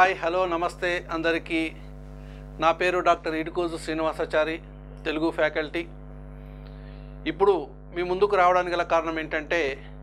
hi hello నమస్తే అందరికీ నా పేరు డాక్టర్ ఇడుకోజు శ్రీనివాసాచారి తెలుగు ఫ్యాకల్టీ ఇప్పుడు మీ ముందుకు రావడానికి గల కారణం ఏంటంటే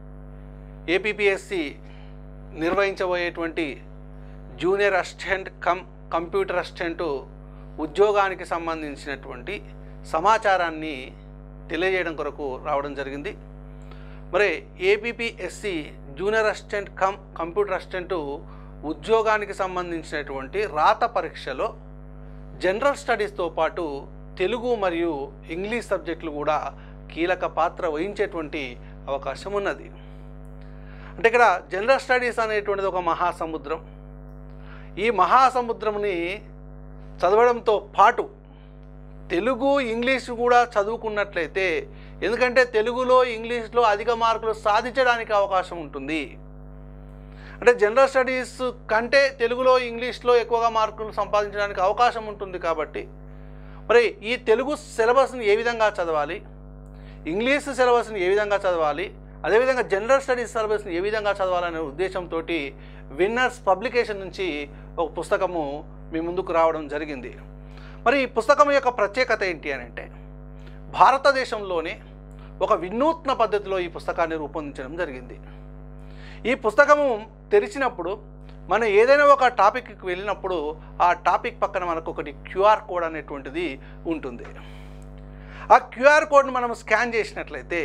ఏపీపీఎస్సి నిర్వహించబోయేటువంటి junior assistant cum computer assistant ఉద్యోగానికి సంబంధించినటువంటి సమాచారాన్ని తెలియజేయడం కొరకు రావడం జరిగింది మరి APPSC junior assistant cum computer assistant ఉద్యోగానికి సంబంధించినటువంటి రాత పరీక్షలో జనరల్ స్టడీస్తో పాటు తెలుగు మరియు ఇంగ్లీష్ సబ్జెక్టులు కూడా కీలక పాత్ర వహించేటువంటి అవకాశం ఉన్నది అంటే ఇక్కడ జనరల్ స్టడీస్ అనేటువంటిది ఒక మహాసముద్రం ఈ మహాసముద్రంని చదవడంతో పాటు తెలుగు ఇంగ్లీష్ కూడా చదువుకున్నట్లయితే ఎందుకంటే తెలుగులో ఇంగ్లీష్లో అధిక మార్కులు సాధించడానికి అవకాశం ఉంటుంది అంటే జనరల్ స్టడీస్ కంటే తెలుగులో ఇంగ్లీష్లో ఎక్కువగా మార్కులు సంపాదించడానికి అవకాశం ఉంటుంది కాబట్టి మరి ఈ తెలుగు సిలబస్ని ఏ విధంగా చదవాలి ఇంగ్లీష్ సిలబస్ని ఏ విధంగా చదవాలి అదేవిధంగా జనరల్ స్టడీస్ సిలబస్ని ఏ విధంగా చదవాలనే ఉద్దేశంతో విన్నర్స్ పబ్లికేషన్ నుంచి ఒక పుస్తకము మీ ముందుకు రావడం జరిగింది మరి ఈ పుస్తకం యొక్క ప్రత్యేకత ఏంటి అని అంటే భారతదేశంలోనే ఒక వినూత్న పద్ధతిలో ఈ పుస్తకాన్ని రూపొందించడం జరిగింది ఈ పుస్తకము తెరిచినప్పుడు మనం ఏదైనా ఒక టాపిక్కి వెళ్ళినప్పుడు ఆ టాపిక్ పక్కన మనకు ఒకటి క్యూఆర్ కోడ్ అనేటువంటిది ఉంటుంది ఆ క్యూఆర్ కోడ్ని మనం స్కాన్ చేసినట్లయితే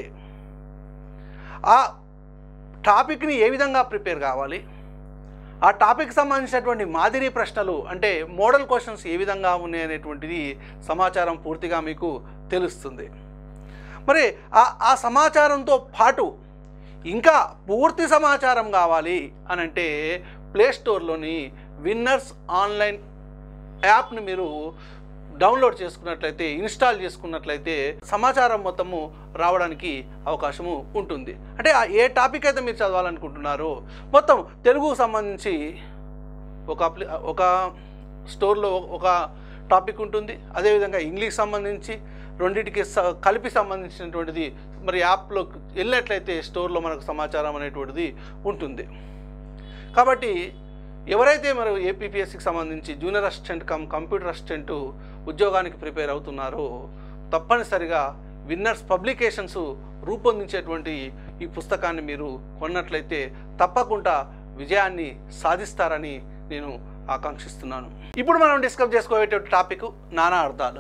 ఆ టాపిక్ని ఏ విధంగా ప్రిపేర్ కావాలి ఆ టాపిక్ సంబంధించినటువంటి మాదిరి ప్రశ్నలు అంటే మోడల్ క్వశ్చన్స్ ఏ విధంగా ఉన్నాయి అనేటువంటిది సమాచారం పూర్తిగా మీకు తెలుస్తుంది మరి ఆ ఆ సమాచారంతో పాటు ఇంకా పూర్తి సమాచారం కావాలి అని అంటే ప్లే స్టోర్లోని విన్నర్స్ ఆన్లైన్ యాప్ని మీరు డౌన్లోడ్ చేసుకున్నట్లయితే ఇన్స్టాల్ చేసుకున్నట్లయితే సమాచారం మొత్తము రావడానికి అవకాశము ఉంటుంది అంటే ఆ ఏ టాపిక్ అయితే మీరు చదవాలనుకుంటున్నారో మొత్తం తెలుగుకు సంబంధించి ఒక అప్లి ఒక స్టోర్లో ఒక టాపిక్ ఉంటుంది అదేవిధంగా ఇంగ్లీష్ సంబంధించి రెండింటికి స- కలిపి సంబంధించినటువంటిది మరి యాప్లో వెళ్ళినట్లయితే స్టోర్లో మనకు సమాచారం అనేటువంటిది ఉంటుంది కాబట్టి ఎవరైతే మరి ఏపీపీఎస్సికి సంబంధించి junior assistant cum computer assistant ఉద్యోగానికి ప్రిపేర్ అవుతున్నారో తప్పనిసరిగా విన్నర్స్ పబ్లికేషన్స్ రూపొందించేటువంటి ఈ పుస్తకాన్ని మీరు కొన్నట్లయితే తప్పకుండా విజయాన్ని సాధిస్తారని నేను ఆకాంక్షిస్తున్నాను ఇప్పుడు మనం డిస్కస్ చేసుకోబోయేటువంటి టాపిక్ నానా అర్థాలు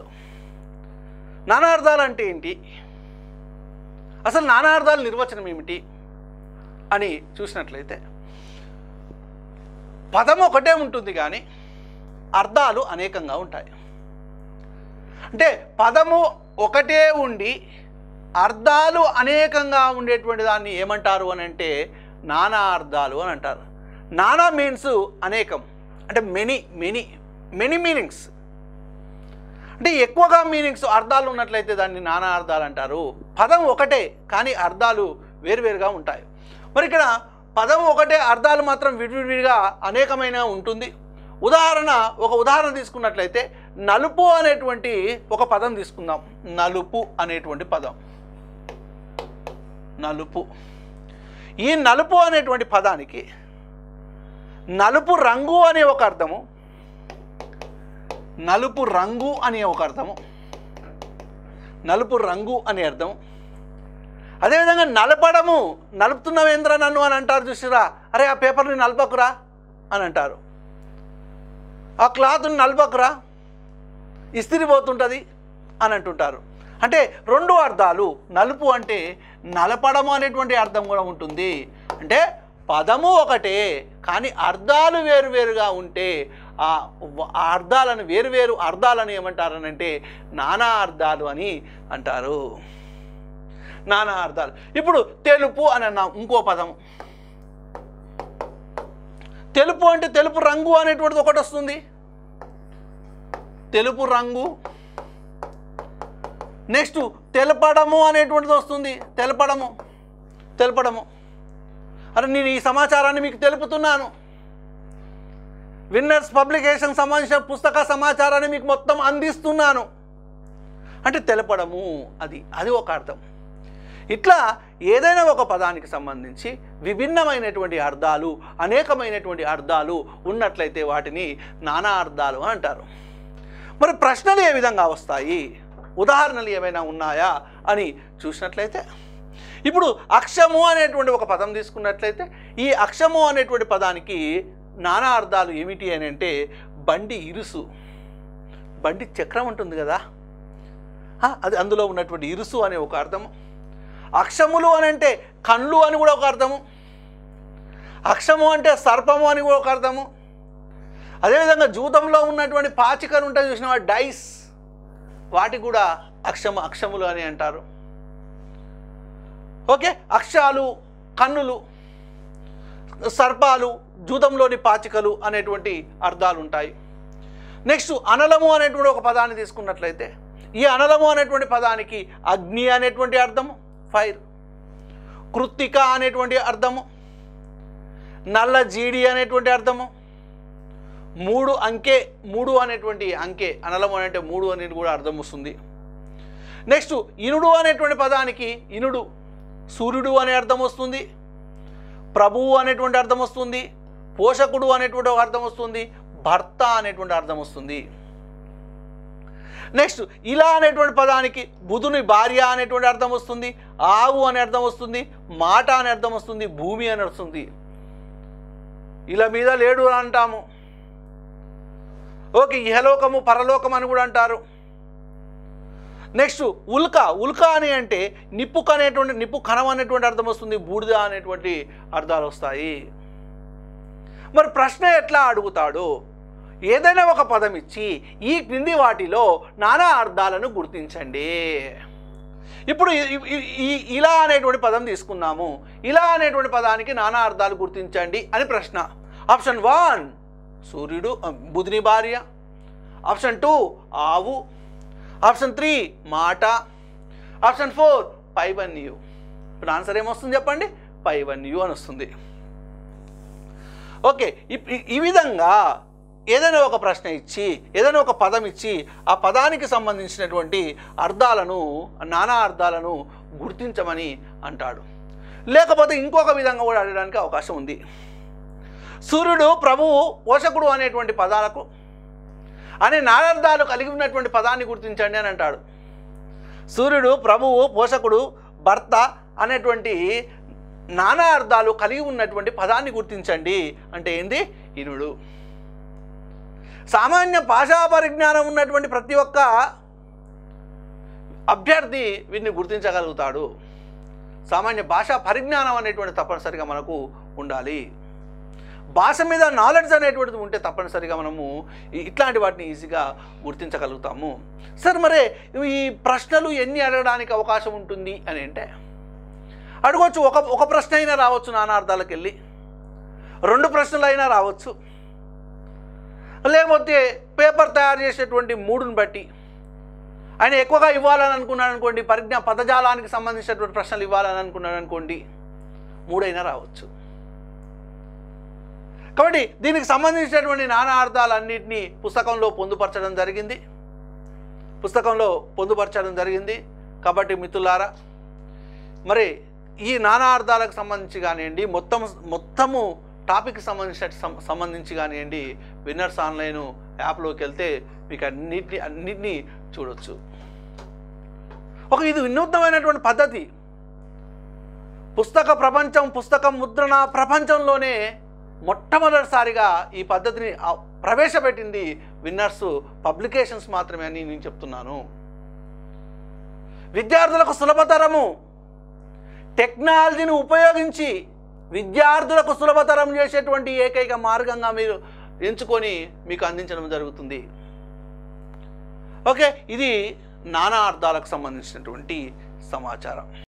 నానా అర్థాలు అంటే ఏంటి అసలు నానా అర్థాల నిర్వచనం ఏమిటి అని చూసినట్లయితే పదం ఒకటే ఉంటుంది కానీ అర్థాలు అనేకంగా ఉంటాయి అంటే పదము ఒకటే ఉండి అర్థాలు అనేకంగా ఉండేటువంటి దాన్ని ఏమంటారు అని అంటే నానా అర్థాలు అని అంటారు నానా మీన్స్ అనేకం అంటే మెనీ మెనీ మెనీ మీనింగ్స్ అంటే ఎక్కువగా మీనింగ్స్ అర్థాలు ఉన్నట్లయితే దాన్ని నానా అర్థాలు అంటారు పదం ఒకటే కానీ అర్థాలు వేరువేరుగా ఉంటాయి మరి ఇక్కడ పదం ఒకటే అర్థాలు మాత్రం విడివిడిగా అనేకమైన ఉంటుంది ఉదాహరణ ఒక ఉదాహరణ తీసుకున్నట్లయితే నలుపు అనేటువంటి ఒక పదం తీసుకుందాం నలుపు అనేటువంటి పదం నలుపు ఈ నలుపు అనేటువంటి పదానికి నలుపు రంగు అనే ఒక అర్థము నలుపు రంగు అనే ఒక అర్థము నలుపు రంగు అనే అర్థం అదేవిధంగా నలపడము నలుపుతున్నావేంద్ర నన్ను అని అంటారు చూసిరా అరే ఆ పేపర్ని నలపకురా అని అంటారు ఆ క్లాత్ని నలపకురా ఇస్త్రీ పోతుంటుంది అని అంటుంటారు అంటే రెండు అర్థాలు నలుపు అంటే నలపడము అనేటువంటి అర్థం కూడా ఉంటుంది అంటే పదము ఒకటే కానీ అర్థాలు వేరువేరుగా ఉంటే ఆ వ- ఆ అర్థాలను వేరువేరు అర్థాలను ఏమంటారనంటే నానా అర్థాలు అని అంటారు నానా అర్థాలు ఇప్పుడు తెలుపు అని అన్నాం ఇంకో పదం తెలుపు అంటే తెలుపు రంగు అనేటువంటిది ఒకటి వస్తుంది తెలుపు రంగు నెక్స్ట్ తెలపడము అనేటువంటిది వస్తుంది తెలపడము తెలపడము అరే నేను ఈ సమాచారాన్ని మీకు తెలుపుతున్నాను విన్నర్స్ పబ్లికేషన్ సంబంధించిన పుస్తక సమాచారాన్ని మీకు మొత్తం అందిస్తున్నాను అంటే తెలపడము అది అది ఒక అర్థం ఇట్లా ఏదైనా ఒక పదానికి సంబంధించి విభిన్నమైనటువంటి అర్థాలు అనేకమైనటువంటి అర్థాలు ఉన్నట్లయితే వాటిని నానా అర్థాలు అని అంటారు మరి ప్రశ్నలు ఏ విధంగా వస్తాయి ఉదాహరణలు ఏమైనా ఉన్నాయా అని చూసినట్లయితే ఇప్పుడు అక్షము అనేటువంటి ఒక పదం తీసుకున్నట్లయితే ఈ అక్షము అనేటువంటి పదానికి నానా అర్థాలు ఏమిటి అని అంటే బండి ఇరుసు బండి చక్రం ఉంటుంది కదా ఆ, అది అందులో ఉన్నటువంటి ఇరుసు అనే ఒక అర్థము అక్షములు అని అంటే కళ్ళు అని కూడా ఒక అర్థము అక్షము అంటే సర్పము అని కూడా ఒక అర్థము అదేవిధంగా జూతంలో ఉన్నటువంటి పాచికలు ఉంటాయి చూసిన డైస్ వాటికి కూడా అక్షము అక్షములు అని అంటారు ఓకే అక్షాలు కన్నులు సర్పాలు జూతంలోని పాచికలు అనేటువంటి అర్థాలు ఉంటాయి నెక్స్ట్ అనలము అనేటువంటి ఒక పదాన్ని తీసుకున్నట్లయితే ఈ అనలము అనేటువంటి పదానికి అగ్ని అనేటువంటి అర్థము ఫైర్ కృత్తిక అనేటువంటి అర్థము నల్ల జీడి అనేటువంటి అర్థము మూడు అంకె మూడు అనేటువంటి అంకె అనలము అంటే మూడు అనేది కూడా అర్థం వస్తుంది నెక్స్ట్ ఇనుడు అనేటువంటి పదానికి ఇనుడు సూర్యుడు అనే అర్థం వస్తుంది ప్రభువు అనేటువంటి అర్థం వస్తుంది పోషకుడు అనేటువంటి ఒక అర్థం వస్తుంది భర్త అనేటువంటి అర్థం వస్తుంది నెక్స్ట్ ఇలా అనేటువంటి పదానికి బుధుని భార్య అనేటువంటి అర్థం వస్తుంది ఆవు అనే అర్థం వస్తుంది మాట అనే అర్థం వస్తుంది భూమి అని వస్తుంది ఇలా మీద లేడు అని అంటాము ఓకే ఇహలోకము పరలోకం అని కూడా అంటారు నెక్స్ట్ ఉల్క ఉల్క అని అంటే నిప్పు కనేటువంటి నిప్పు కణం అనేటువంటి అర్థం వస్తుంది బూడిద అనేటువంటి అర్థాలు వస్తాయి మరి ప్రశ్న ఎట్లా అడుగుతాడు ఏదైనా ఒక పదం ఇచ్చి ఈ క్రింది వాటిలో నానా అర్థాలను గుర్తించండి ఇప్పుడు ఈ- ఈ- ఈ- ఇలా అనేటువంటి పదం తీసుకున్నాము ఇలా అనేటువంటి పదానికి నానా అర్థాలు గుర్తించండి అని ప్రశ్న ఆప్షన్ వన్ సూర్యుడు ఆ, బుధుని భార్య ఆప్షన్ టూ ఆవు ఆప్షన్ త్రీ మాట ఆప్షన్ ఫోర్ పైవన్యు ఇప్పుడు ఆన్సర్ ఏమొస్తుంది చెప్పండి పైవన్యు అని వస్తుంది ఓకే ఇప్- ఈ- ఈ విధంగా ఏదైనా ఒక ప్రశ్న ఇచ్చి ఏదైనా ఒక పదం ఇచ్చి ఆ పదానికి సంబంధించినటువంటి అర్థాలను నానా అర్థాలను గుర్తించమని అంటాడు లేకపోతే ఇంకొక విధంగా కూడా అడగడానికి అవకాశం ఉంది సూర్యుడు ప్రభువు పోషకుడు అనేటువంటి పదాలకు అనే నానార్థాలు కలిగి ఉన్నటువంటి పదాన్ని గుర్తించండి అని అంటాడు సూర్యుడు ప్రభువు పోషకుడు భర్త అనేటువంటి నానా అర్థాలు కలిగి ఉన్నటువంటి పదాన్ని గుర్తించండి అంటే ఏంది ఇనుడు సామాన్య భాషా పరిజ్ఞానం ఉన్నటువంటి ప్రతి ఒక్క అభ్యర్థి వీటిని గుర్తించగలుగుతాడు సామాన్య భాషా పరిజ్ఞానం అనేటువంటి తప్పనిసరిగా మనకు ఉండాలి భాష మీద నాలెడ్జ్ అనేటువంటిది ఉంటే తప్పనిసరిగా మనము ఈ- ఇట్లాంటి వాటిని ఈజీగా గుర్తించగలుగుతాము సార్ మరి ఈ ప్రశ్నలు ఎన్ని అడగడానికి అవకాశం ఉంటుంది అని అంటే అడగవచ్చు ఒక ఒక ప్రశ్న అయినా రావచ్చు నానార్థాలకు వెళ్ళి రెండు ప్రశ్నలు అయినా రావచ్చు లేకపోతే పేపర్ తయారు చేసేటువంటి మూడుని బట్టి ఆయన ఎక్కువగా ఇవ్వాలని అనుకున్నాడు అనుకోండి పరిజ్ఞా పదజాలానికి సంబంధించినటువంటి ప్రశ్నలు ఇవ్వాలని అనుకున్నాడు అనుకోండి మూడైనా రావచ్చు కాబట్టి దీనికి సంబంధించినటువంటి నానా అర్థాలన్నింటినీ పుస్తకంలో పొందుపరచడం జరిగింది పుస్తకంలో పొందుపరచడం జరిగింది కాబట్టి మిత్రులారా మరి ఈ నానా అర్థాలకు సంబంధించి కానివ్వండి మొత్తం మొత్తము టాపిక్ సంబంధించిన సం- సంబంధించి కానివ్వండి విన్నర్స్ ఆన్లైన్ యాప్లోకి వెళ్తే మీకు అన్నిటిని అన్నిటినీ చూడొచ్చు ఒక ఇది వినూత్నమైనటువంటి పద్ధతి పుస్తక ప్రపంచం పుస్తకం ముద్రణ ప్రపంచంలోనే మొట్టమొదటిసారిగా ఈ పద్ధతిని ఆ- ప్రవేశపెట్టింది విన్నర్స్ పబ్లికేషన్స్ మాత్రమే అని నేను చెప్తున్నాను విద్యార్థులకు సులభతరము టెక్నాలజీని ఉపయోగించి విద్యార్థులకు సులభతరం చేసేటువంటి ఏకైక మార్గంగా మీరు ఎంచుకొని మీకు అందించడం జరుగుతుంది ఓకే ఇది నానా అర్థాలకు సంబంధించినటువంటి సమాచారం